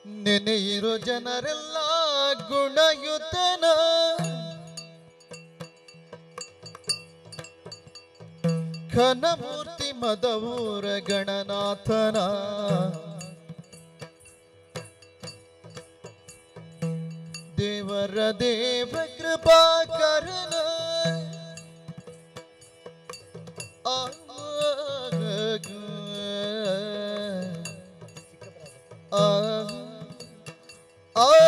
ನೆನೆಯಿರೋ ಜನರೆಲ್ಲ ಗುಣಯುತನ ಘನಮೂರ್ತಿ ಮದವೂರ ಗಣನಾಥನ ದೇವರ ದೇವ ಕೃಪಾಕರನ ಆ ಆ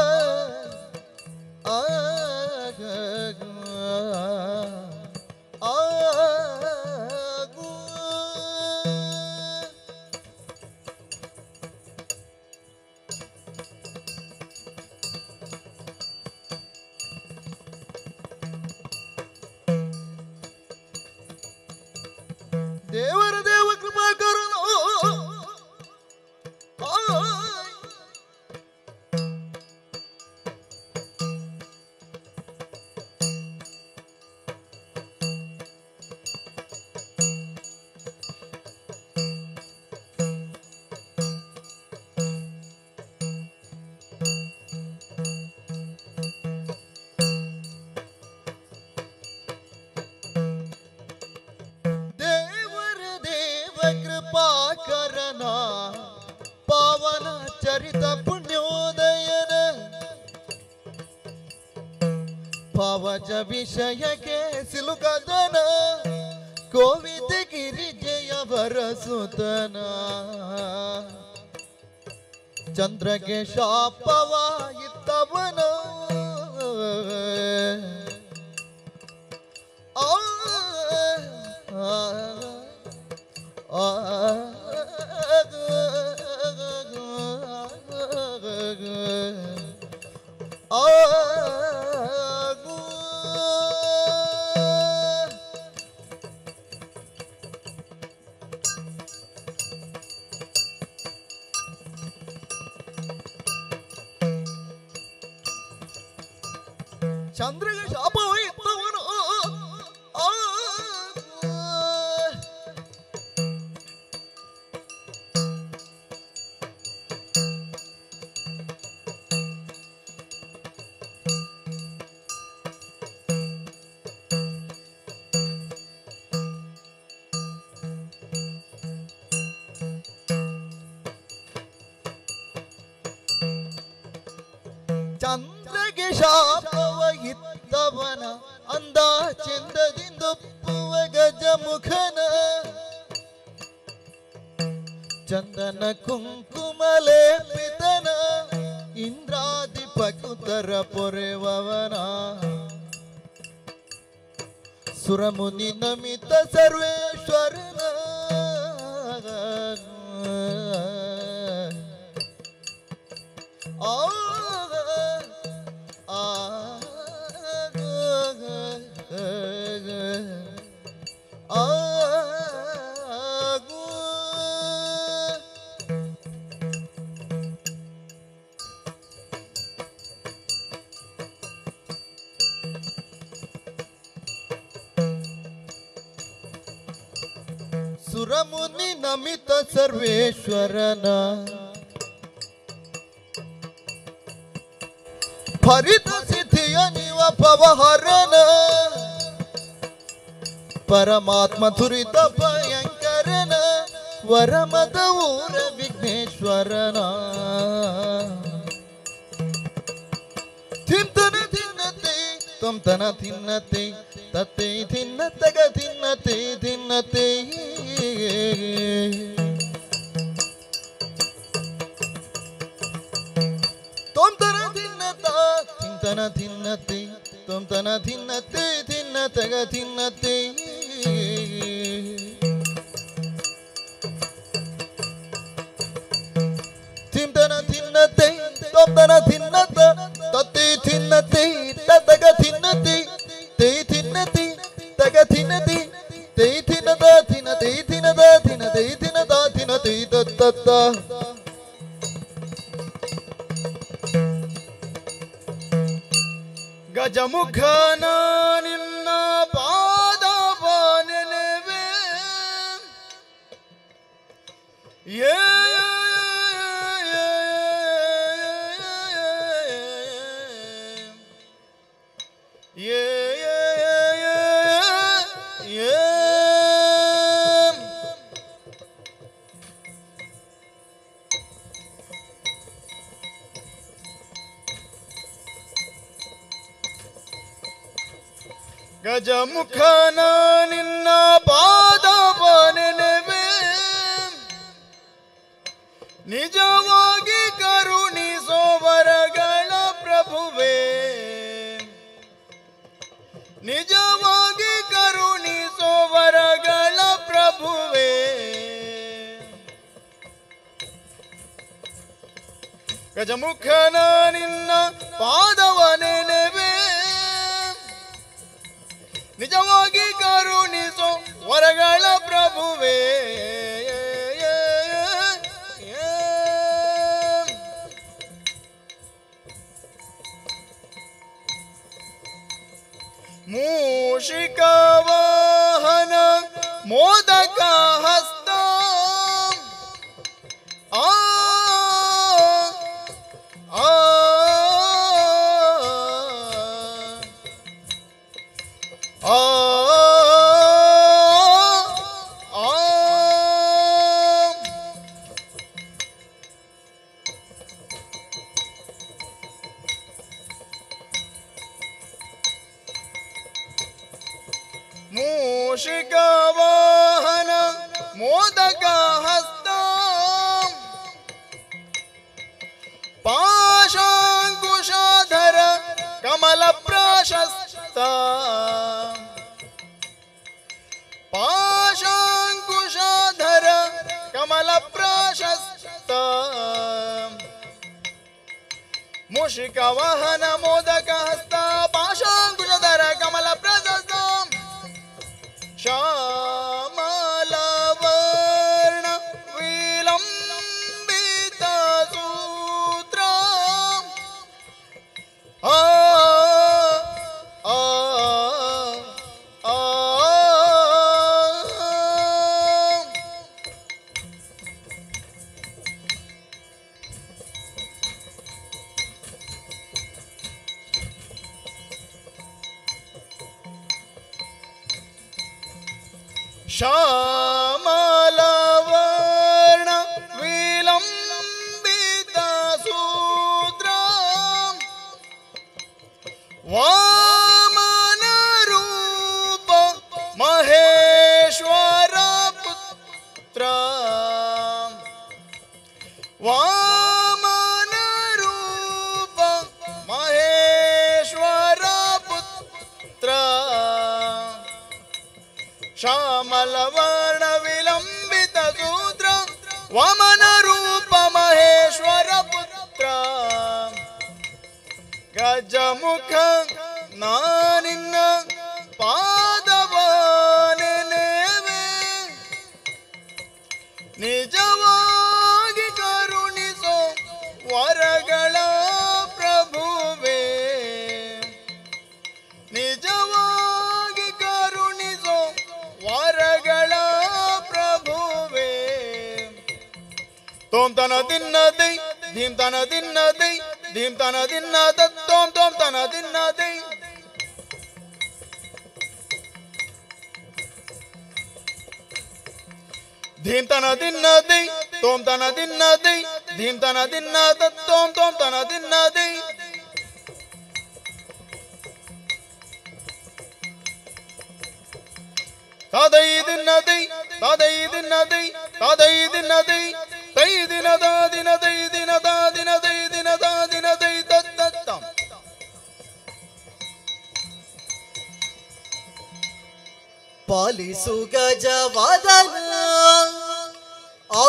ದೇವರ ದೇವ ಕೃಪಾಕರನು ಆಯ್. ದೇವರ ದೇವ ಕೃಪಾಕರನ ಪಾವನ ಚರಿತ ಪುಣ್ಯೋದಯನ ಪಾವಜ ವಿಷಯಕ್ಕೆ ಸಿಲುಕದನ ಕೋವಿದ ಗಿರಿಜಯ ಬರಸುತನ ಚಂದ್ರಗೆ ಶಾಪವ ಇತ್ತವನ ಆ ಆ ಆ ಚಂದ್ರಗೆ ಶಾಪವ ಇತ್ತವನು ಆ ಚಂದ್ರಗೆ ಶಾಪವ ಇತ್ತವನ ಅಂದ ಚಂದದಿಂದೊಪ್ಪುವ ಗಜಮುಖನ ಚಂದನ ಕುಂಕುಮಲೆ ಪಿತನ ಇಂದ್ರಾದಿ ಪಕುತರ ಪೊರೆವವನ ಸುರಮುನಿ ನಮಿತ ಸರ್ವೇಶ್ವರನ ಆ ಆ ಸುರಮುನಿ ನಮಿತ ಸರ್ವೇಶ್ವರನ ಹರಿತ ಸಿದ್ಧಿಯ ನಿವ ಪವಹರನ ಪರಮಾತ್ಮ ದುರಿತ ಭಯಂಕರನ ವರಮದ ಊರ ವಿಘ್ನೇಶ್ವರನ ತಿಂತನ ತಿನ್ನತೆ ತೊಂತನ ತಿನ್ನತೆ ತತ್ತೆ ತಿನ್ನತಗ ತಿನ್ನತೆ ತಿನ್ನತೆ ತೊಂತನ ತಿನ್ನತ ತಿಂತನ ತಿನ್ನತೆ ತೊಂತನ ತಿನ್ನತೆ ತಿನ್ನತಗ ತಿನ್ನತೆ ತಿಂತನ ತಿನ್ನತೆ ತೊಂತನ ತಿನ್ನತ ತತ್ತೆ ತಿನ್ನತೆ ತತಗ ತಿನ್ನತೆ ತೇ ತಿನ್ನತೆ ತಗ ತಿನ್ನತೆ ತೇ ತಿನ್ನದ ತಿನ್ನತೆ ತಿನ್ನದ ತಿನ್ನತೆ ತಿನ್ನದ ತಿನ್ನತೆ ತತ್ತ ಗಜಮುಖನ ನಿನ್ನ ಪಾದ ನೆನೆವೆ ಏ ಗಜಮುಖನ ನಿನ್ನ ಪಾದವ ನೆನೆವೆ ನಿಜವಾಗಿ ಕರುಣಿಸೋ ವರಗಳ ಪ್ರಭುವೇ ನಿಜವಾಗಿ ಕರುಣಿಸೋ ವರಗಳ ಪ್ರಭುವೇ ಗಜಮುಖನ ನಿನ್ನ ಪಾದವ ನೆನೆವೆ ನಿಜವಾಗಿ ಕರುಣಿಸೋ ವರಗಳ ಪ್ರಭುವೇ ಮೂಷಿಕ ವಾಹನ ಮೋದಕ ಹಸ್ತ ಆ ಆ ಆ ಆ ಮೂಷಿಕ ವಾಹನ ಮೋದಕ ಹಸ್ತ ಪಾಶಾಂಕುಶಾಧರ ಕಮಲ ಪ್ರಾಶಸ್ತ ಪಾಶಾಂಕುಶಾಧರ ಕಮಲ ಪ್ರಾಶಸ್ತ ಮೂಷಿಕ ವಾಹನ ಮೋದಕ ಹಸ್ತ ಪಾಶಾಂಕುಶಧರ ಕಮಲ ಪ್ರಶಸ್ತ श्यामलवर्ण विलम्बित सूत्र आ आ आ श्यामलवर्ण विलम्बित सूत्र वामन रूप महेश्वर पुत्र वामन रूप महेश्वर पुत्र ಶ್ಯಾಮಲವರ್ಣ ವಿಲಂಬಿತ ಸೂತ್ರ ವಾಮನ ರೂಪ ಮಹೇಶ್ವರ ಪುತ್ರ ಗಜಮುಖ ನಾನಿನ್ನ ಪಾದವ ನೆನೆವೆ ನಿಜವಾಗಿ ಕರುಣಿಸೋ ವರಗಳ ಪ್ರಭುವೇ ನಿಜವಾಗಿ ಕರುಣಿಸೋ ವರಗಳ ಪ್ರಭುವೇ ತೋಂ ತನ ದಿನ್ನದೈ ಧೀಂ ತನ ದಿನ್ನದೈ ಧೀಂ ತನ ದಿನ್ನ ತೋಂ ತೋಂ ತನ ದಿನ್ನದೈ ಧೀಂ ತನ ದಿನ್ನದೈ ತೋಂ ತನ ದಿನ್ನದೈ ಧೀಂ ತನ ದಿನ್ನ ತೋಂ ತೋಂ ತನ ದಿನ್ನದೈ ತದೈ ದಿನದೈ ತದೈ ದಿನದೈ ತದೈ ದಿನದೈ ತೈ ದಿನದ ದಿನದೈ ದಿನದ ದಿನದೈ ದಿನದ ದಿನದೈ ತತ್ತತ್ತಂ ಪಾಲಿಸು ಗಜವದನ ಆ,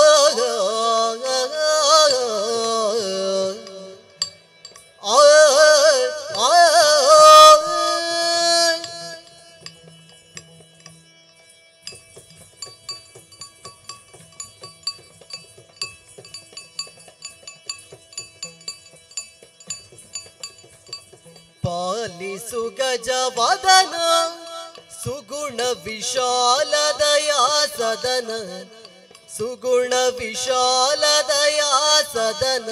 ಆ, ಆ, ಪಾಲಿಸು ಗಜವದನ ಸುಗುಣ ವಿಶಾಲದಯಾ ಸದನ ಸುಗುಣ ವಿಶಾಲದಯಾ ಸದನ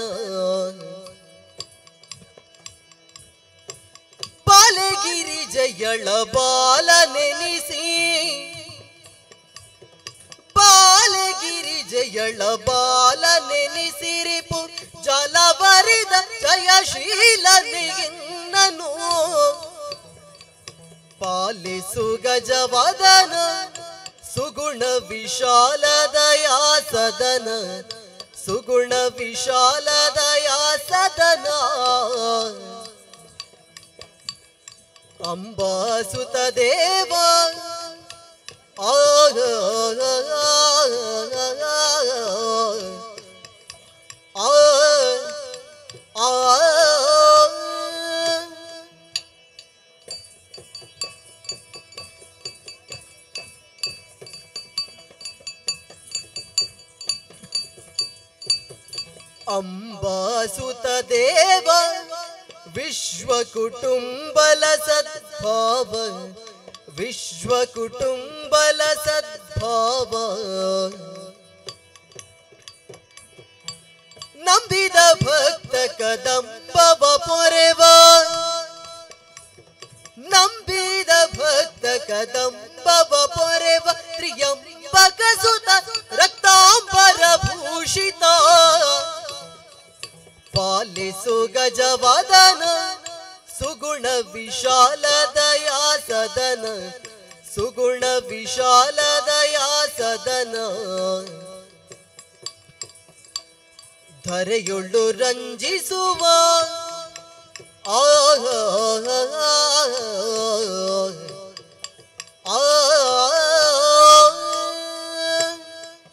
ಬಾಲಗಿರಿ ಜಯಳ ಬಾಲ ನೆನೆಸಿ ಬಾಲಗಿರಿ ಜಯಳ ಬಾಲ ನೆನೆಸಿರಿಪು ಜಲವರಿದ ಜಯಶೀಲ ನಿನ್ನನು ಪಾಲಿಸು ಗಜವದನ ಸುಗುಣ ವಿಶಾಲ ದಯಾ ಸದನ ಸುಗುಣ ವಿಶಾಲ ದಯಾ ಸದನ ಅಂಬಾಸುತ ದೇವ ಆಗ ಆ ಅಂಬಾಸುತ ದೇವ ವಿಶ್ವ ಕುಟುಂಬಲ ಸದ್ಭಾವ ವಿಶ್ವ ಕುಟುಂಬಲ ಸದ್ಭಾವ ನಂಬಿದ ಭಕ್ತ ಕದಂಬವ ಪೊರೆವ ನಂಬಿದ ಭಕ್ತ ಕದಂಬವ ಪೊರೆವ ತ್ರಿಯಂಬಕ ಸುತ ರಕ್ತಾಂಬರ ಭೂಷಿತ ಪಾಲಿಸು ಗಜವದನ ಸುಗುಣ ವಿಶಾಲ ದಯಾ ಸದನ ಸುಗುಣ ವಿಶಾಲ ದಯಾ ಸದನ ಧರೆಯುಳ್ಳು ರಂಜಿಸುವ ಆಹ ಆ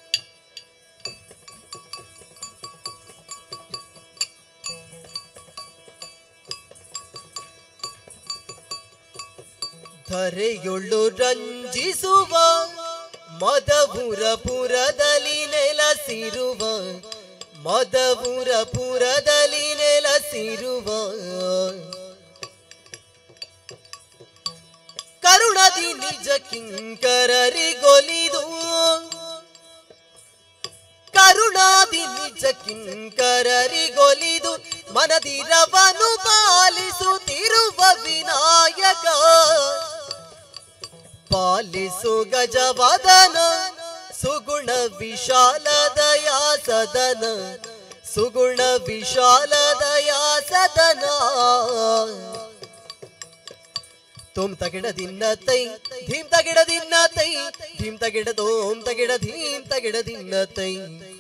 ಧರೆಯುಳ್ಳು ರಂಜಿಸುವ ಮದಪುರ ಪುರದಲ್ಲಿ ನೆಲಸಿರುವ ಮದಪುರ ಪುರದಲ್ಲಿ ನೆಲಸಿರುವ ಕರುಣದಿ ನಿಜ ಕಿಂಕರರಿಗೊಲಿದು ಕರುಣಾದಿ ನಿಜ ಕಿಂಕರರಿಗೊಲಿದು ಮನದಿರವನು ಪಾಲಿಸುತ್ತಿರುವ ವಿನಾಯಕ ಪಾಲಿಸು ಗಜವದನ ಸುಗುಣ ವಿಶಾಲ ದಯಾ ಸದನ ಸುಗುಣ ವಿಶಾಲ ದಯಾ ಸದನ ತೋಮ್ ತಗಿಡ ದಿನ್ನ ತೈ ಧೀಮ್ ತಗಿಡ ದಿನ್ನ ತೈ ಧೀಮ್ ತಗಿಡ ತೋಮ್ ತಗಿಡ ಧೀಮ್ ತಗಿಡ ದಿನ್ನ ತೈ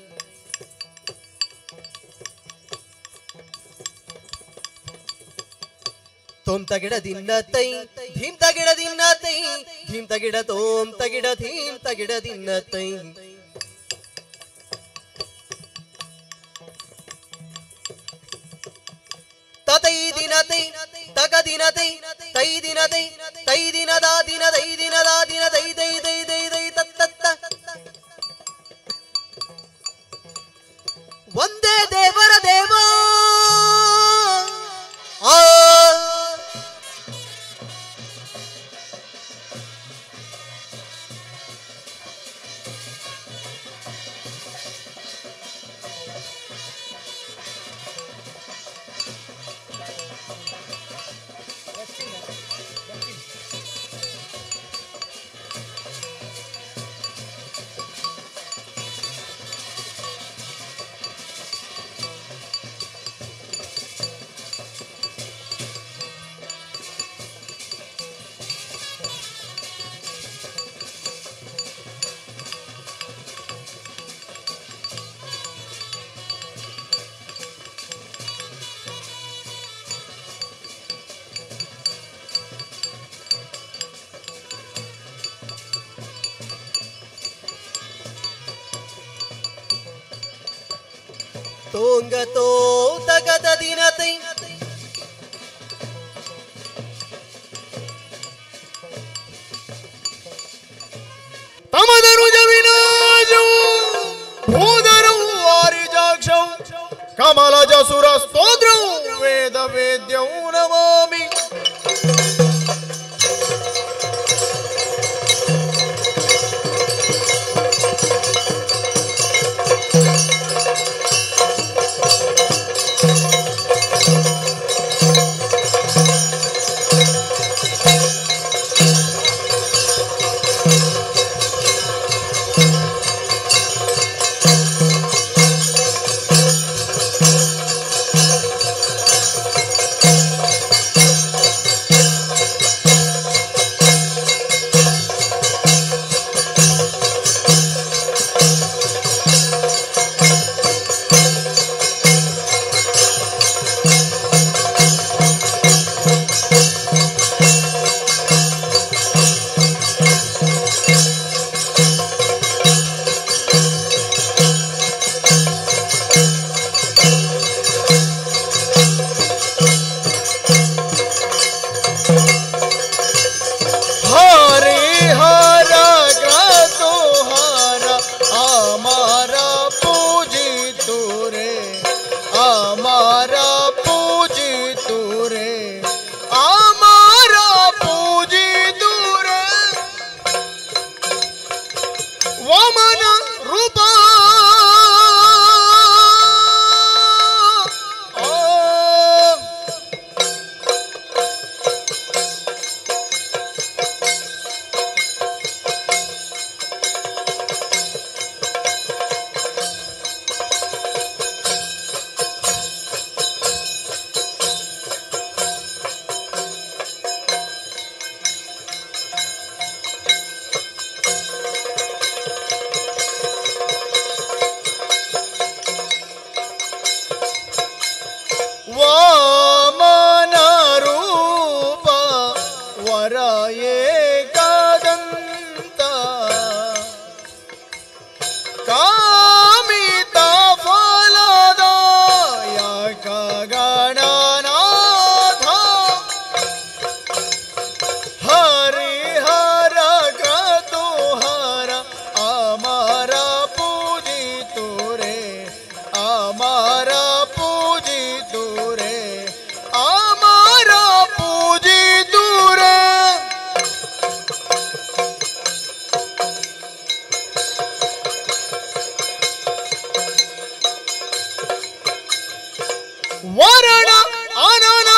ತೋಮ್ ತಗಿಡ ದಿನ್ನ ತೈ ಧೀಮ್ ತಗಿಡ ದಿನ್ನ ತೈ ಧೀಮ್ ತಗಿಡ ತೋಮ್ ತಗಿಡ ಧೀಮ್ ತಗಿಡ ದಿನ್ನ ತೈ ತತೈ ದಿನ ತೈ ತಗ ದಿನ ತೈ ತೈ ದಿನ ತೈ ತೈ ದಿನದ ದಿನ ದೈ ದಿನದ ದಿನ ದೈ ದೈ ದೈ ದೈ ದೈ ತತ್ತ ಒಂದೇ ದೇವರ ದೇವ ಆ ತೋಂಗ ತೋ ತಗದ ದಿನ ತೈ ತಮದರು ಜವಿನಾಜೌ ಭೂಧರೌ ವಾರಿಜಾಕ್ಷೌ ಕಮಲಜ ಸುರ ಸ್ತೋತ್ರೌ ವೇದ ವೇದ್ಯೌ ನಮಾಮಿ ಆ અમારા પૂજી રે અમારા પૂજી રે વમન રૂપા આ ವಾಮನ ರೂಪ ವರ ಏಕದಂತ ಕಾಮಿತ ಫಲದಾಯಕ ಗಣನಾಥ ಹರಿಹರ ಕ್ರತುಹರ ಅಮರ ಪೂಜಿತು ರೇ ಅಮರ ಪೂಜಿತು ರೇ ಅಮರ ಪೂಜಿತು ರೇ ವರಣ ಅನನ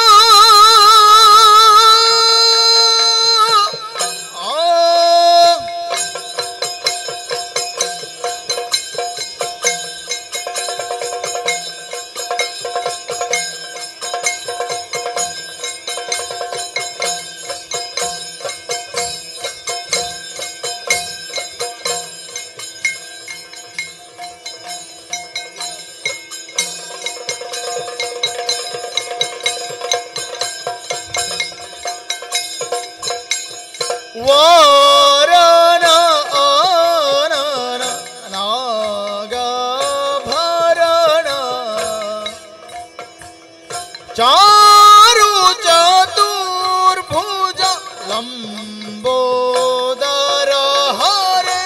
ಆ ವಾರನ ಆನನ ನಾಗಭರಣ ಚಾರು ಚತುರ್ಭುಜ ಲಂಬೋದರ ಹರೆ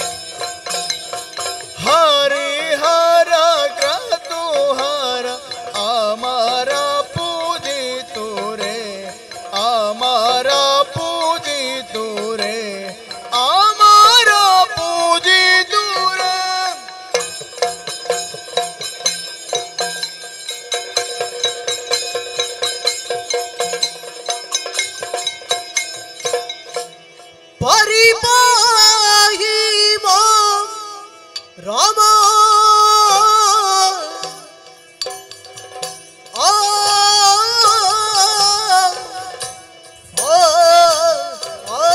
ಹರಿಹರ ಕ್ರತುಹರ ಅಮರ ಪೂಜಿತು ರೇ ಅಮರ ಪೂಜಿತು ರೇ ಅಮರ ಪೂಜಿತು ರೇ ಪರಿಪಾಹಿ ಮಾಂ ರಾಮ ಆ ಆ ಆ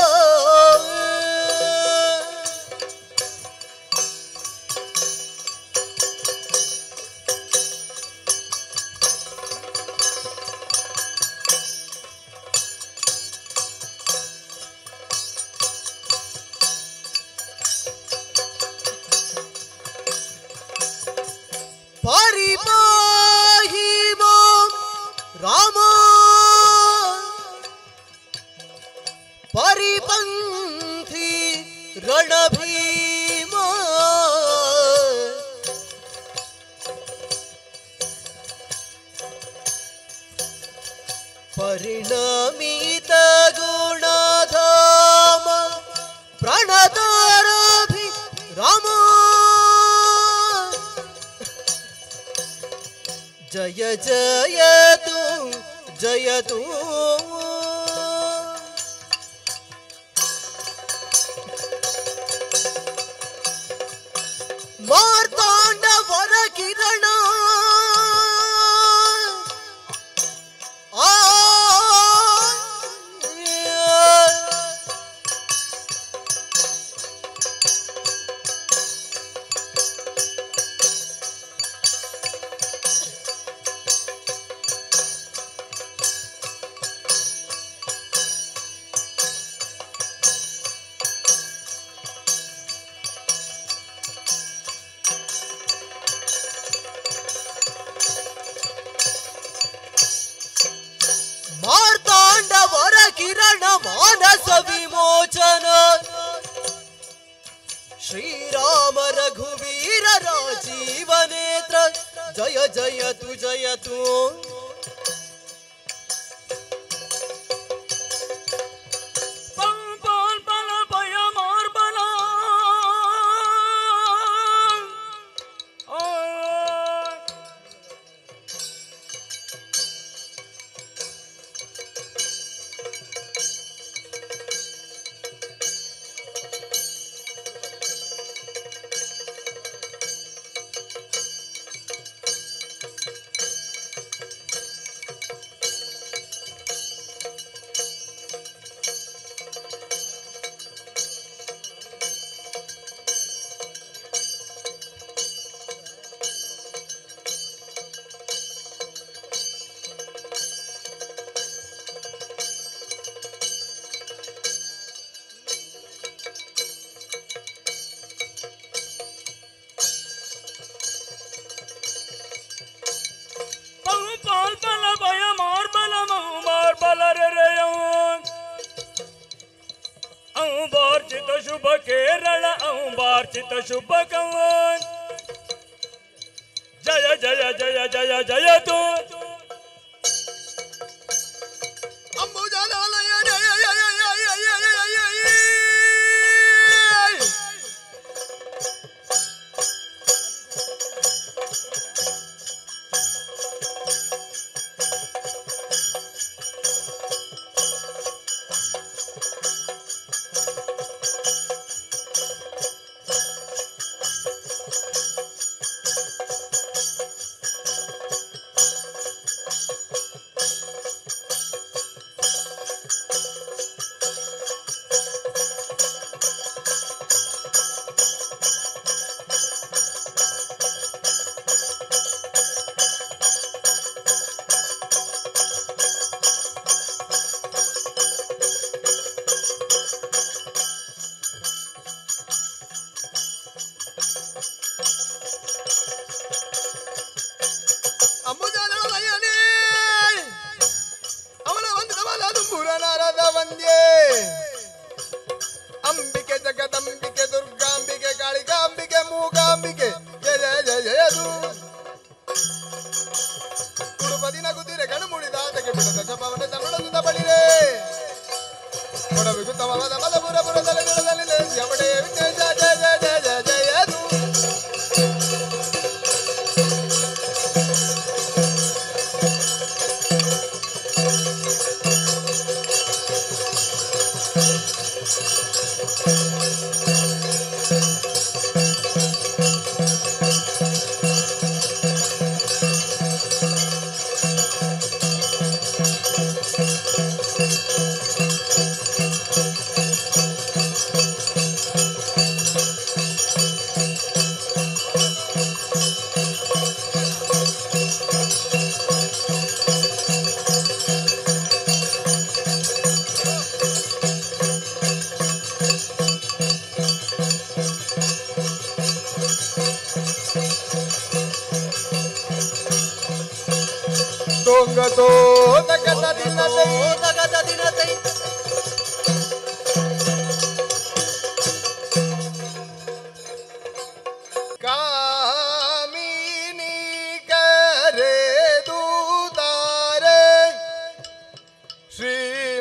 ಪರಿಪಾಹಿ ಮಾಂ ರಾಮ ಪರಿಪಂಥಿ ರಣಭೀಮ ಪರಿಣಮಿತ ಗುಣಧಾಮ ಪ್ರಣತಾರಭಿ ರಾಮ ಜಯ ಜಯತು ಜಯತು ಮಾರ್ತಾಂಡ ವರ ಕಿರಣ ಆ ಮಾರ್ತಾಂಡ ವರ ಕಿರಣ ಮಾನಸ ವಿಮೋಚನ ಶ್ರೀರಾಮ ರಘುವೀರ ರಾಜೀವ ನೇತ್ರ ಜಯ ಜಯತು ಜಯತು ಪಂಪಾಲ್ ಬಲ ಭಯ ಮಾರ್ಬಲ ಆ ಪಂಪಾಲ್ ಬಲ ಭಯ ಮಾರ್ಬಲ ಮಹು ಮಾರ್ಬಲ ರೆರೆಯೋ ಅಂಬಾರ್ಚಿತ ಶುಭ ಕೇರಳ ಅಂಬಾರ್ಚಿತ ಶುಭ ಕವನ್ ಜಯ ಜಯ ಜಯ ಜಯ ಜಯತು ಅಂಬುಜಾಲಯ ಜಯ ಜಯ ಜಯ ಜಯ ಜಯ ಜಯ. ಅಂಬುಜಾಲಯನೇ ಅವನ ವಂದಿತವಲ್ಲ ದುಂಬುರನಾರದ ವಂದ್ಯೆ ಅಂಬಿಕೆ ಜಗದಂಬಿಕೆ ದುರ್ಗಾಂಬಿಕೆ ಕಾಳಿಕಾಂಬಿಕೆ ಮೂಕಾಂಬಿಕೆ ಜಯ ಜಯ ಜಯ ಜಯದು ಕುಡುಪದಿನ ಕುದಿರೆ ಕಣು ಮುಳಿದಾತಗೆ ಬಿಡದ ಶಪವನ ತಮಿಳದ ಬಳಿರೆ ಕೊಡಬೇಕು ತಮದ ಮದ ಪುರ ಪುರದಲ್ಲಿ ಬಿಡದಲ್ಲಿ ಎವಡೆ ಜಯ ಜಯ ಜಯ ಜಯ ಜಯ ಜಯದು ತೊಂಗತೋ ತಗದ ದಿನದೈ ತಗದ ದಿನದೈ ಕಾಮಿನಿ ಕರೆ ದೂತಾರೆ ಶ್ರೀ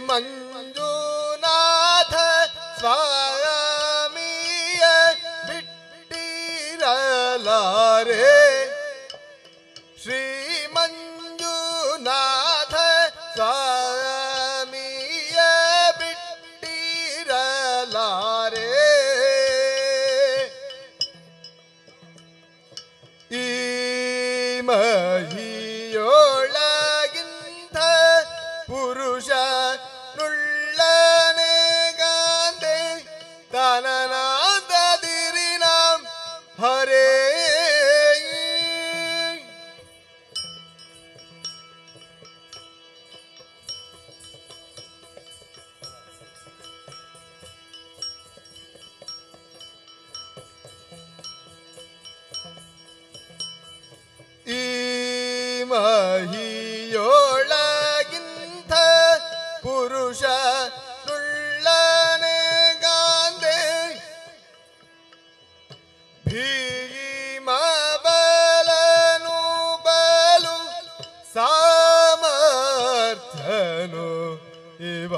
ಮಂಜುನಾಥ ಸ್ವಾಮಿಯ ಬಿಟ್ಟಿರಲಾರೆ ಶ್ರೀ ಮಂಜುನಾಥ ಸ್ವಾಮಿಯ ಬಿಟ್ಟಿರಲಾರೆ ಈ ಮಹಿಯೊಳಗಿಂತ ಪುರುಷ ನುಳ್ಳನೆ ಗಾಂಧೆ ತನನಾದದಿರಿನ ಹರೇ ಈ ಮಹಿಯೊಳಗಿಂತ ಪುರುಷ ನುಳ್ಳನೆ ಗಾಂಧೆ ಭೀಮ ಬಲನು ಇವ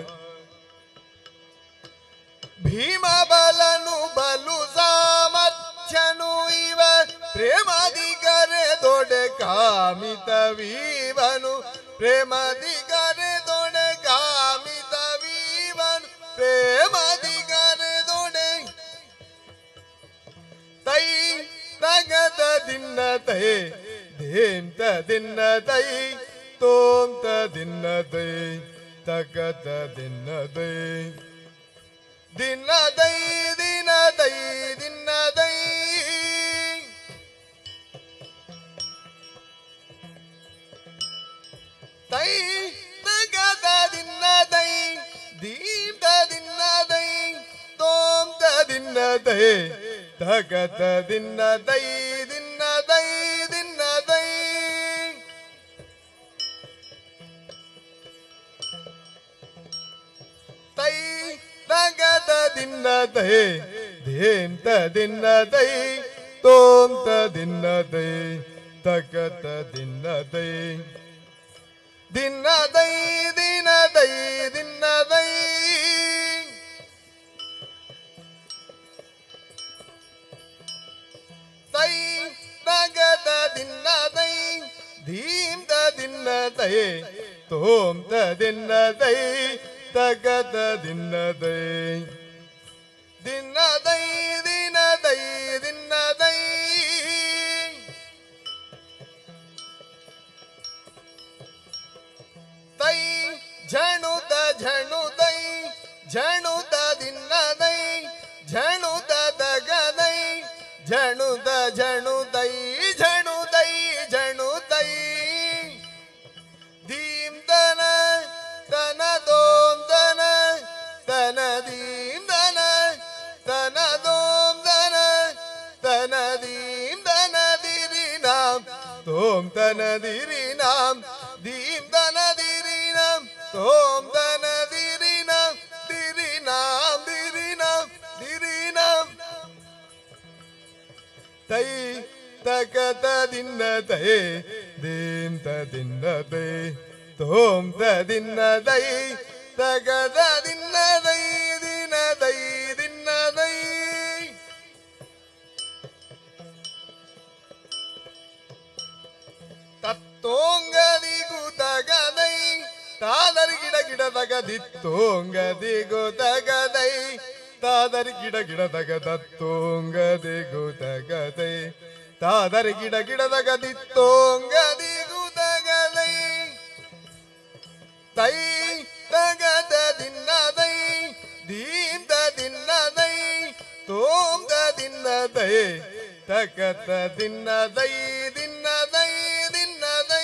ಭೀಮ ಬಲನು ಬಲು ಸಾಮರ್ಥ್ಯನು ಇವ ಪ್ರೇಮದಿ ಕರೆ ದೊಡೆ ಕಾಮಿತವೀವನು ಪ್ರೇಮದಿ ಕರೆ ದೊಡೆ ಕಾಮಿತವೀವನು ಪ್ರೇಮದಿ ಕರೆ ದೊಡೆ ತೈ ತಗದ ದಿನ್ನ ತೈ ದೇಂತ ದಿನ್ನ ತೈ ತೋಂತ ದಿನ್ನ ತೈ ತಗದ ದಿನ್ನ ತೈ ದಿನ ದೈ ದಿನ ದೈ ದಿನ ದೈ ತೈ ತಗದ ದಿನ ದೈ ದೀಪ ದಿನ ದೈ ತೋಂತ ದಿನ ದೈ ತಗದ ದಿನ ದೈ ದಿನ ದೈ ದಿನ ದೈ ತೈ ತಗದ ದಿನ ದೈ ದೇಂತ ದಿನ ದೈ ತೋಂತ ದಿನ ದೈ ತಗತ ದಿನ ದೈ ದಿನ ದೈ ದಿನ ದೈ ದಿನ ದೈ ತೈ ತಗದ ದಿನ ದೈ ಧೀಂತ ದಿನ ದೈ ತೋಂತ ದಿನ ದೈ ತಗದ ದಿನ ದೈ ದಿನ ದೈ ದಿನ ದೈ ದಿನ ದೈ ತೈ ಝಣುದ ಝಣುದೈ ಝಣುದ ದಿನ ದೈ ಝಣುದ ದಗದೈ ಝಣುದ ಝಣುದೈ ಝಣುದೈ ಝಣುದೈ ದೀಂ ದನ ದನ ದೋಂ ದನ ದನ ದೀಂ ದನ ದನ ದೋಂ ದನ ದನ ದೀಂ ದನ ದಿರಿ ನಾಂ ತೋಂ ದನ ದಿರಿ ನಾಂ ದೀಂ ದನ ದಿರಿ ನಾಂ ತೋಂ ದನ ದಿರಿ ನಾಂ ದಿರಿ ನಾಂ ದಿರಿ ನಾಂ ದಿರಿ ನಾಂ ತೈ ತಕತ ದಿನ್ನ ತೈ ದೀಂ ತ ದಿನ್ನ ತೈ ತೋಂ ತ ದಿನ್ನ ದೈ ತಗದ ದಿನ್ನ ದೈ ದಿನ ದೈ ದಿನ್ನ ದೈ ತತ್ತೋಂಗದಿಗು ತಗದೈ ತಾದರಿ ಗಿಡ ಗಿಡ ತಗದಿತ್ತೋಂಗದಿಗು ತಗದೈ ತಾದರಿ ಗಿಡ ಗಿಡ ತಗದತ್ತೋಂಗದಿಗು ತಗದೈ ತಾದರಿ ಗಿಡ ಗಿಡ ತಗದಿತ್ತೋಂಗದಿಗು ತಗದೈ ತೈ ತಗದ ದಿನ್ನದೈ ದೀಂದ ದಿನ್ನದೈ ತೋಂದ ದಿನ್ನದೈ ತಗತ ದಿನ್ನದೈ ದಿನ್ನದೈ ದಿನ್ನದೈ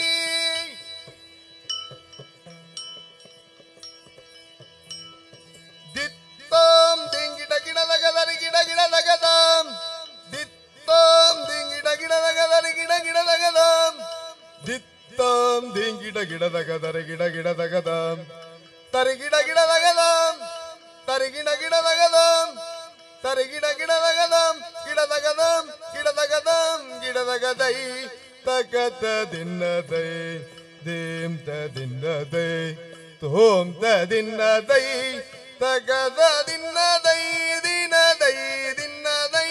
ದಿತ್ತೋಂ ದಿಂಗಿಡ ಗಿಡದಗದರಿ ಗಿಡ ಗಿಡದಗದಾಂ ದಿತ್ತೋಂ ದಿಂಗಿಡ ಗಿಡದಗದರಿ ಗಿಡ ಗಿಡದಗದಾಂ ದಿತ್ತೋಂ ದಿಂಗಿಡ ಗಿಡದಗದರಿ ಗಿಡ ಗಿಡದಗದಾಂ ತರಿ ಗಿಡ ಗಿಡದಗದಾಂ ತರಿ ಗಿಡ ಗಿಡದಗದಾಂ ತರಿ ಗಿಡ ಗಿಡದಗದಾಂ ಗಿಡದಗದಾಂ ಗಿಡದಗದಾಂ ಗಿಡದಗದೈ ತಗತ ದಿನ್ನದೈ ದೇಂ ತ ದಿನ್ನದೈ ತೋಂ ತ ದಿನ್ನದೈ ತಗದ ದಿನ್ನದೈ ದಿನದೈ ದಿನ್ನದೈ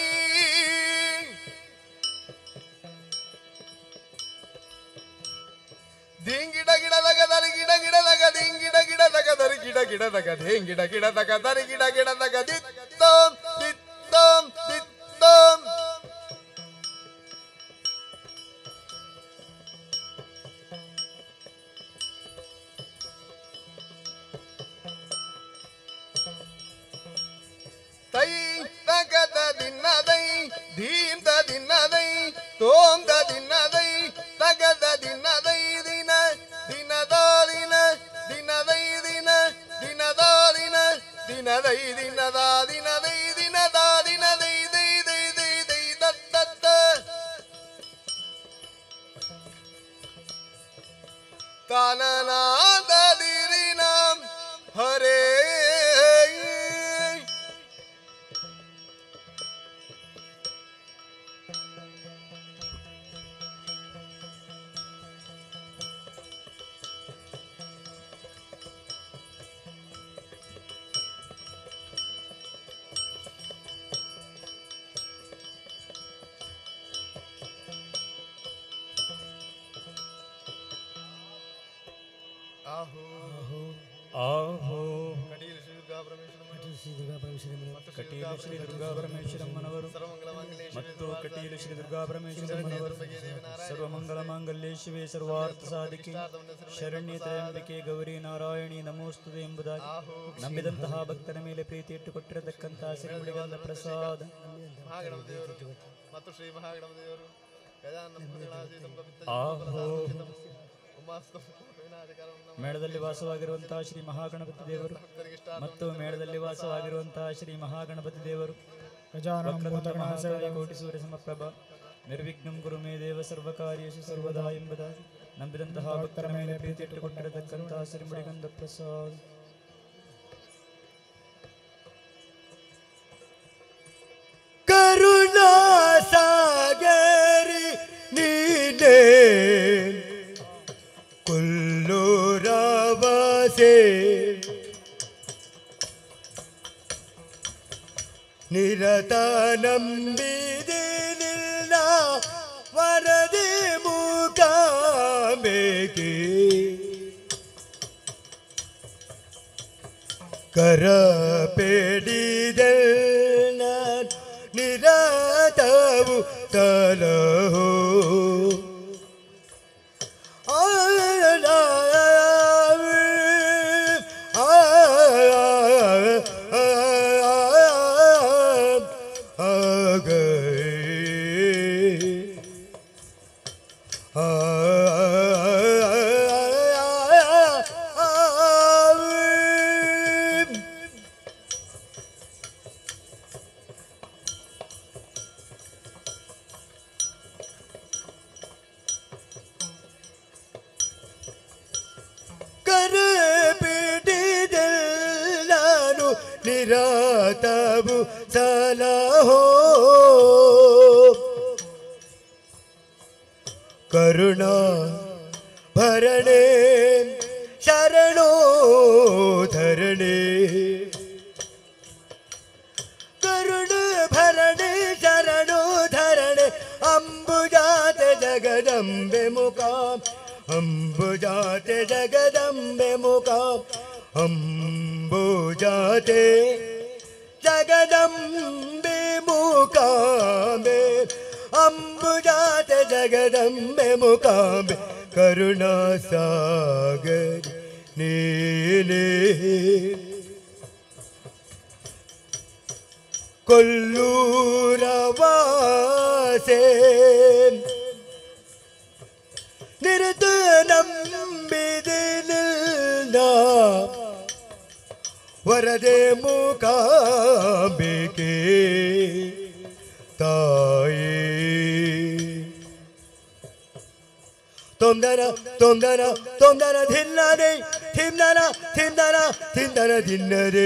ದಿಂಗಿಡ ಗಿಡದಗ ದರಿ ಗಿಡ ಗಿಡದಗ ದಿಂಗಿಡ ಗಿಡದಗ ದರಿ ಗಿಡ ಗಿಡದಗ ದಿಂಗಿಡ ಗಿಡದಗ ದರಿ ಗಿಡ ಗಿಡದಗ ದಿತ್ತೋಂ ದಿತ್ತೋಂ ದಿತ್ತೋಂ ತೈ ತಗದ ದಿನ್ನದೈ ಧೀಂ ದ ದಿನ್ನದೈ ತೋಂ ದ ದಿನ್ನದೈ ತಗದ ದಿನ್ನದೈ ದಿನ ದಿನದ ದಿನ ದಿನದೈ ದಿನ ದಿನದ ದಿನ ದಿನದೈ ದಿನದ ದಿನದೈ ದಿನದ ದಿನದೈ ದೈ ದೈ ದೈ ದೈ ದತ್ತ ಕಾನನಾದದಿರಿ ನಾಂ ಹರೇ ಆಹೋ ಆಹೋ ಕಟೀಲು ಶ್ರೀ ದುರ್ಗಾ ಪರಮೇಶ್ವರಮ್ಮ ಶ್ರೀ ದುರ್ಗಾ ಪರಮೇಶ್ವರಿ ಮತ್ತು ಕಟೀಲು ಶ್ರೀ ದುರ್ಗಾ ಪರಮೇಶ್ವರಮ್ಮನವರು ಸರ್ವಮಂಗಳ ಮಂಗಲೇಶ್ವರಿ ಮತ್ತು ಕಟೀಲು ಶ್ರೀ ದುರ್ಗಾ ಪರಮೇಶ್ವರಮ್ಮನವರು ಸರ್ವಮಂಗಳ ಮಾಂಗಲ್ಯ ಶಿವೆ ಸರ್ವಾರ್ಥ ಸಾಧಿಕೆ ಶರಣ್ಯ ತ್ರಯಂಬಿಕೆ ಗೌರಿ ನಾರಾಯಣಿ ನಮೋಸ್ತುತೆ ಎಂಬುದಾಗಿ ನಂಬಿದಂತಹ ಭಕ್ತರ ಮೇಲೆ ಪ್ರೀತಿ ಇಟ್ಟುಕೊಟ್ಟಿರತಕ್ಕಂತಹ ಶ್ರೀಮುಡಿಗಂಧ ಪ್ರಸಾದ ಮಹಾಗಣಪ ದೇವರು ಮತ್ತು ಶ್ರೀ ಮಹಾಗಣಪ ದೇವರು ಗಜಾನನ ಆಹೋ ಉಮಾಸ್ತು ವಿನಾಶಕರವನ್ನು ಮೇಳದಲ್ಲಿ ವಾಸವಾಗಿರುವಂತಹ ಶ್ರೀ ಮಹಾಗಣಪತಿ ದೇವರು ಮತ್ತು ಮೇಳದಲ್ಲಿ ವಾಸವಾಗಿರುವಂತಹ ಶ್ರೀ ಮಹಾಗಣಪತಿ ದೇವರು ವಕ್ರತುಂಡ ಮಹಾಕಾಯ ಕೋಟಿ ಸೂರ್ಯ ಸಮಪ್ರಭ ನಿರ್ವಿಘ್ನಂ ಗುರು ಮೇ ದೇವ ಸರ್ವಕಾರ್ಯೇಷು ಸರ್ವದಾ ಎಂಬುದಾಗಿ ನಂಬಿದಂತಹ ಭಕ್ತರ ಮೇಲೆ ಪ್ರೀತಿ ಇಟ್ಟುಕೊಟ್ಟಿರತಕ್ಕಂತಹ ಶ್ರೀಮುಡಿಗಂಧ ಪ್ರಸಾದ ಕರುಣಾಸಾಗರಿ ನೀನೇ ಕುಲ್ಲೂರವಾಸೆ ನಿರತ ನಂಬಿದಿನಿಲ್ಲ ವರದಿ ಮುಖಾಂಬೇಕೆ ಕರ ಪೇಡಿದೆಲ್ಲ ನಿರತವು ತಲಹೋ ಕರ ಬಿಡಿದೆಲ್ಲಾನು ನಿರಾತವು ಸಲಹೋ ಕರುಣಾ ಭರಣೆ ಶರಣೋ ಧರಣೆ ಕರುಣ ಭರಣೆ ಶರಣೋ ಧರಣೆ ಅಂಬುಜಾತ ಜಗದಂಬೆ ಮುಖಾಂ ಅಂಬುಜಾತೆ ಜಗದಂಬೆ ಮುಖಾಂ ಅಂಬುಜಾತೆ ಜಗದಂಬೆ ಮುಖಾಂಬೆ ಅಂಬುಜಾತೆ ಜಗದಂಬೆ ಮುಖಾಂಬೆ ಕರುಣಾ ಸಾಗರ ನೀನೇ ಕೊಲ್ಲೂರವಾಸೆ ನಿರತ ನಂಬಿದಿನಿಲ್ಲ ವರದೆ ಮುಖಾಂಬಿಕೆ ತಾಯೇ ತೊಂದನ ತೊಂದನ ತೊಂದನ ಧಿನ್ನದೆ ಥಿಂದನ ಥಿಂದನ ಥಿಂದನ ಧಿನ್ನದೆ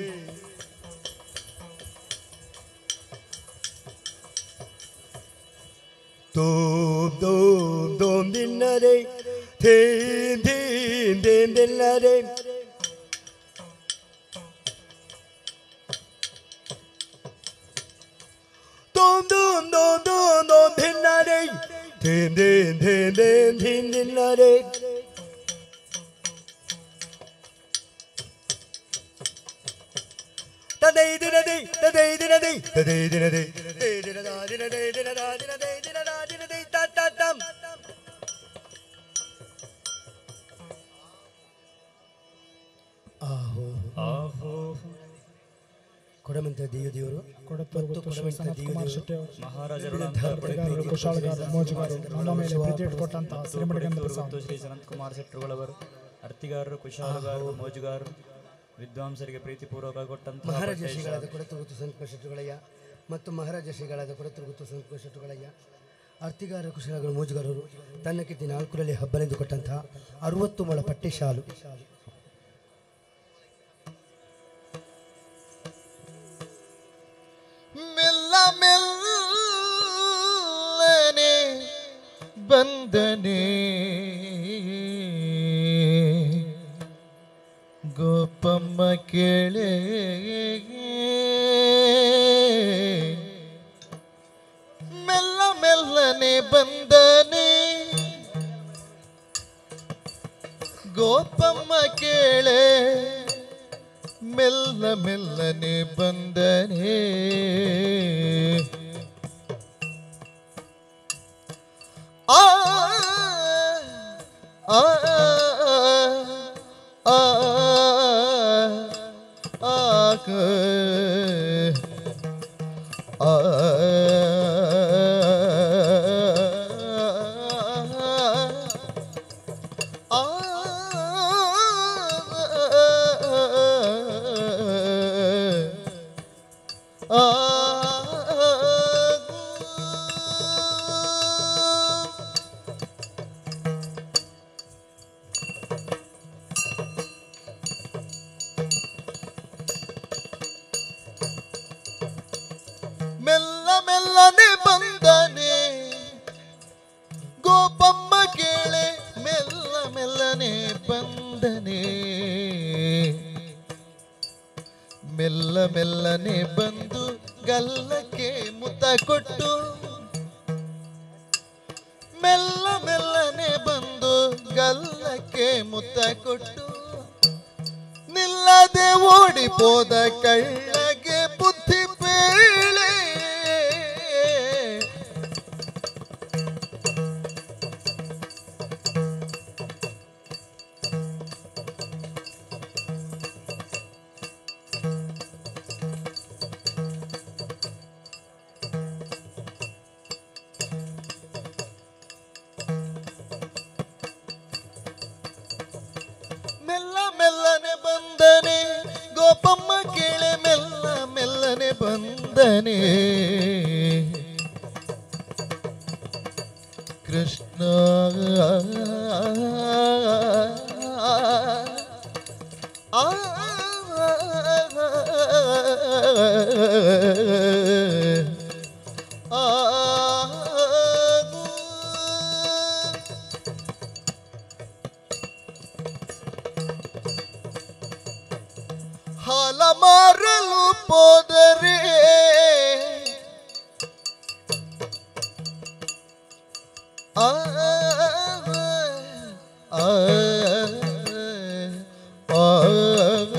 Dum dum dum dinlere Tim tim tim dinlere Dum dum dum dum dum dinlere Tim tim tim tim tim dinlere Tadei dinadei, tadei dinadei, tadei dinadei, tadei dinada, dinadei, dinada, dinadei, dinada, dinadei, ta ta tam. ಆಹೋ ಆಹೋ ಕೊಡಮಂತ ದೇವ ದೇವರು ಕೊಡತ್ತೂರು ಶ್ರೀ ಸನತ್ ಕುಮಾರ್ ಶೆಟ್ಟಿ ಅವರು ಮಹಾರಾಜರು ಧಾರವಾಡಗಾರರು ಕುಶಾಲಗಾರರು ಮೋಜುಗಾರರು ನಮ್ಮ ಮೇಲೆ ಪ್ರೀತಿ ಇಟ್ಟುಕೊಟ್ಟಂತಹ ಶ್ರೀಮಡಿಗಂಧ ಪ್ರಸಾದ್ ಮತ್ತು ಶ್ರೀ ಸನತ್ ಕುಮಾರ್ ಶೆಟ್ಟರುಗಳವರು ಅರ್ತಿಗಾರರು ಕುಶಾಲಗಾರರು ಮೋಜುಗಾರರು ವಿದ್ವಾಂಸರಿಗೆ ಪ್ರೀತಿಪೂರ್ವಕ ಕೊಟ್ಟಂತಹ ಮಹಾರಾಜ ಬಟ್ಟೆ ಶ್ರೀಗಳಾದ ಕೊಡತುರುಗುತ್ತು ಸಂತ ಶೆಟ್ಟುಗಳಯ್ಯ ಮತ್ತು ಮಹಾರಾಜ ಶ್ರೀಗಳಾದ ಕೊಡತುರುಗುತ್ತು ಸಂತ ಶೆಟ್ಟುಗಳಯ್ಯ ಅರ್ತಿಗಾರ ಕುಶಲಗಳು ಮೋಜುಗಾರರು ತನ್ನ ಕಿತ್ತಿ ನಾಲ್ಕರಲ್ಲಿ ಹಬ್ಬಲೆಂದು ಕೊಟ್ಟಂತಹ ಅರವತ್ತು ಮೊಳ ಪಟ್ಟೆ ಶಾಲು ಮೆಲ್ಲ ಮೆಲ್ಲನೆ ಬಂದನೆ ಗೋಪಮ್ಮ ಕೇಳೆ ಮೆಲ್ಲ ಮೆಲ್ಲನೆ ಬಂದನೆ ಗೋಪಮ್ಮ ಕೇಳೆ ಮೆಲ್ಲ ಮೆಲ್ಲನೆ ಬಂದನೆ ಆ ಆ ಆ ಆಗ ಆ ಆ ಮೆಲ್ಲ ಮೆಲ್ಲನೆ ಬಂದನೆ ಗೋಪಮ್ಮ ಕೇಳೆ ಮೆಲ್ಲ ಮೆಲ್ಲನೆ ಬಂದನೆ ಮೆಲ್ಲ ಮೆಲ್ಲನೆ ಬಂದು ಗಲ್ಲಕ್ಕೆ ಮುತ್ತ ಕೊಟ್ಟು ಮೆಲ್ಲ ಮೆಲ್ಲನೆ ಬಂದು ಗಲ್ಲಕ್ಕೆ ಮುತ್ತ ಕೊಟ್ಟು ನಿಲ್ಲದೆ ಓಡಿಪೋದ ಕಳ್ಳಗೆ ಬುದ್ಧಿ ಬೇಳೆ ಮೆಲ್ಲ ಮೆಲ್ಲನೆ ಬಂದನೆ ಗೋಪಮ್ಮ ಕೇಳೆ ಮೆಲ್ಲ ಮೆಲ್ಲನೆ ಬಂದನೆ ಕೃಷ್ಣ ಆ ಆ ಹಾಲ ಮಾರಲು ಹೋದರೆ ಆ ಆ ಆ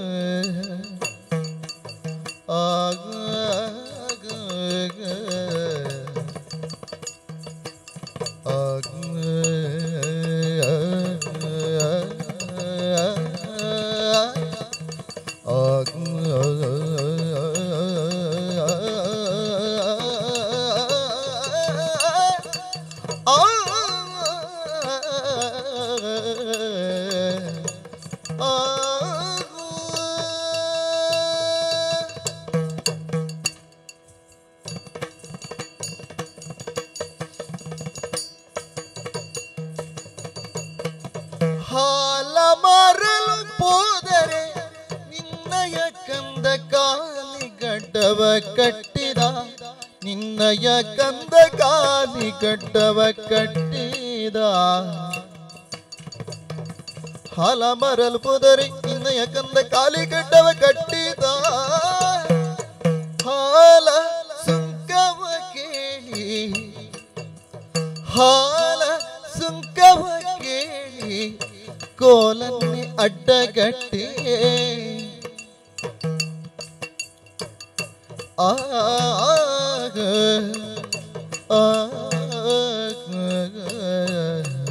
ಹಾಲ ಮಾರಲು ಹೋದರೆ ನಿನ್ನಯ ಕಂದ ಕಾಲಿಗಡ್ಡವ ಕಟ್ಟಿದ ನಿನ್ನಯ ಕಂದ ಕಾಲಿಗಡ್ಡವ ಕಟ್ಟಿದ ಹಾಲ ಮರಲು ಹೋದರೆ ನಿನ್ನಯ ಕಂದ ಕಾಲಿಗಡ್ಡವ ಕಟ್ಟಿದ ಹಾಲ ಸುಂಕವ ಕೇಳಿ ಹಾಲ ಸುಂಕವ ಕೇಳಿ ಕೋಲನ್ನೇ ಅಡ್ಡಗಟ್ಟಿ ಆಗ ಆಗ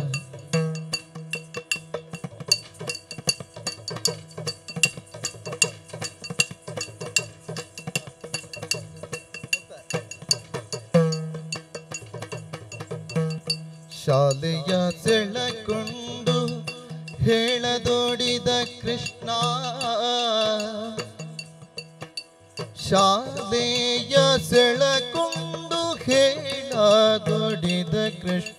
ಶಾಲೆಯ ಸೆಳಕೊಂಡು ಹೇಳದೋಡಿದ ಕೃಷ್ಣ ಶಾಲೆಯ ಸೆಳಕೊಂಡು ಹೇಳದೊಡಿದ ಕೃಷ್ಣ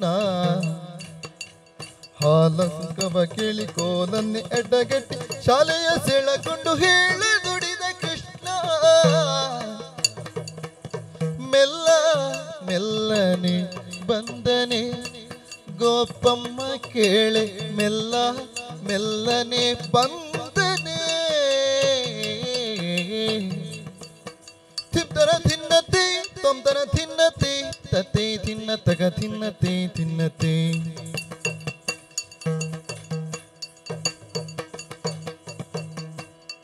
ಹಾಲಂಕವ ಕೇಳಿ ಕೋಲನ್ನೇ ಎಡ್ಡಗಟ್ಟಿ ಶಾಲೆಯ ಸೆಳಕೊಂಡು ಹೇಳದೊಡಿದ ಕೃಷ್ಣ ಮೆಲ್ಲ ಮೆಲ್ಲನೆ ಬಂದನೆ ಗೋಪಮ್ಮ ಕೇಳೆ ಮೆಲ್ಲ ಮೆಲ್ಲನೆ ಬಂದನೆ ತಿಂತರ ತಿನ್ನತಿ ತೊಂತರ ತಿನ್ನತಿ ತತೆ ತಿನ್ನ ತಗ ತಿನ್ನತಿ ತಿನ್ನತಿ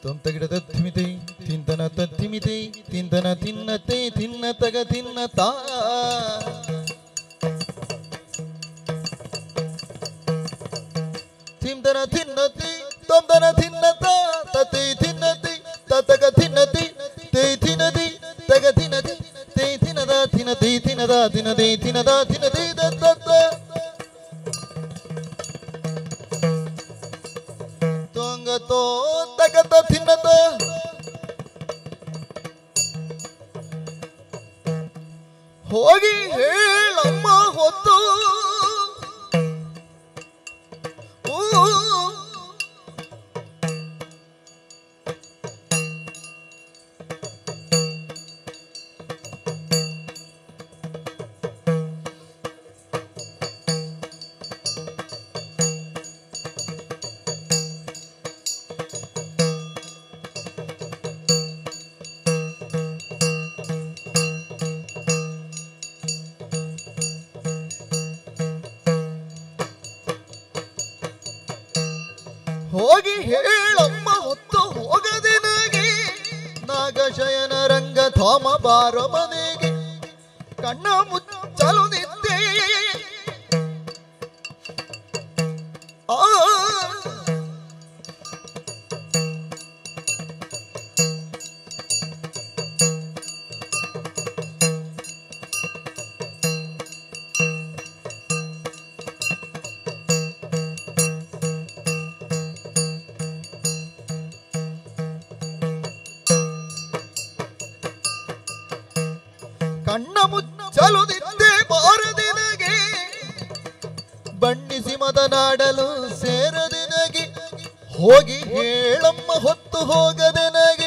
ತೊಂ ತಗಿಡದ ತಿಮಿತೆ ತಿಂತನ ತಿಮಿತೆ ತಿಂತನ ತಿನ್ನತೆ ತಿನ್ನ ತಗ ತಿನ್ನ ತಾ ತಿಂತನ ತಿನ್ನತಿ ತೊಂದನ ತಿನ್ನತ ತತೆ ತಿನ್ನತಿ ತತಗ ತಿನ್ನತಿ ತೇ ತಿನ್ನದಿ ತಗ ತಿನ್ನದಿ ತೇ ತಿನ್ನದ ತಿನ್ನದಿ ತಿನ್ನದ ತಿನ್ನದಿ ತಿನ್ನದ ತಿನ್ನದಿ ದತ್ತ ತೊಂಗ ತೋ ತಗತ ತಿನ್ನತ ಹೋಗಿ ಹೇಳಮ್ಮ ಹೊತ್ತು ಊ. ಹೋಗಿ ಹೇಳಮ್ಮ ಹೊತ್ತು ಹೋಗದೆ ನನಗೆ ನಾಗಶಯನ ರಂಗ ಥೋಮ ಬಾರೋ ಮನೆಗೆ ಕಣ್ಣ ಮುಚ್ಚಲು ನಿದ್ದೆ ಆ ಕಣ್ಣ ಮುಚ್ಚಲು ನಿದ್ದೆ ಬಾರದಿನಗೆ ಬಣ್ಣಿಸಿ ಮದನಾಡಲು ಸೇರದಿನಗೆ ಹೋಗಿ ಹೇಳಮ್ಮ ಹೊತ್ತು ಹೋಗದೆನಗೆ